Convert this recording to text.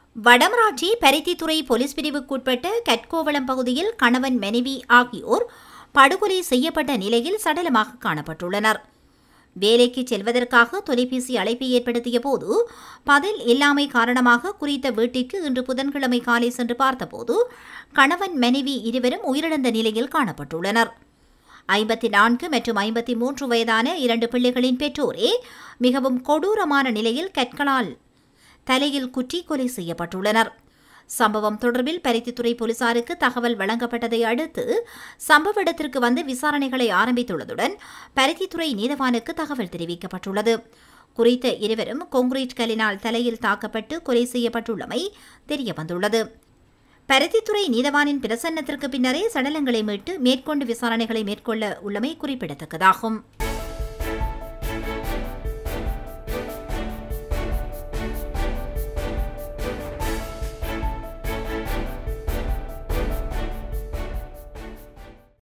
Vadamarachchi Paruthithurai police பிரிவுக்குட்பட்ட கட்கோவளம் பகுதியில் கணவன் மனைவி ஆகியோர் படுகொலை செய்யப்பட்ட நிலையில் சடலமாக காணப்பட்டுள்ளனர் வேலைக்கு செல்வதற்காக தொலைபேசி அழைப்பை ஏற்படுத்திய போது பதில் இல்லாமை காரணமாக குறித்த வீட்டிற்கு இன்று புதன்கிழமை காலை சென்று பார்த்தபோது கணவன் மனைவி இருவரும் உயிரிழந்த நிலையில் காணப்பட்டுள்ளனர் ஐம்பத்தி நான்கு மற்றும் ஐம்பத்தி மூன்று வயதான இரண்டு பிள்ளைகளின் பெற்றோரே மிகவும் கொடூரமான நிலையில் கற்களால் தலையில் குற்றி கொலை செய்யப்பட்டுள்ளனர் சம்பவம் தொடர்பில் பருத்தித்துறை போலீசாருக்கு தகவல் வழங்கப்பட்டதை அடுத்து சம்பவ இடத்திற்கு வந்து விசாரணைகளை ஆரம்பித்துள்ளதுடன் பருத்தித்துறை நீதவானுக்கு தகவல் தெரிவிக்கப்பட்டுள்ளது குறித்த இருவரும் கொங்கிரீட் கல்லினால் தலையில் தாக்கப்பட்டு கொலை செய்யப்பட்டுள்ளமை தெரியவந்துள்ளது பருத்தித்துறை நீதவானின் பிரசன்னத்திற்கு பின்னரே சடலங்களை மீட்டு மேற்கொண்டு விசாரணைகளை மேற்கொள்ள உள்ளமை குறிப்பிடத்தக்கதாகும்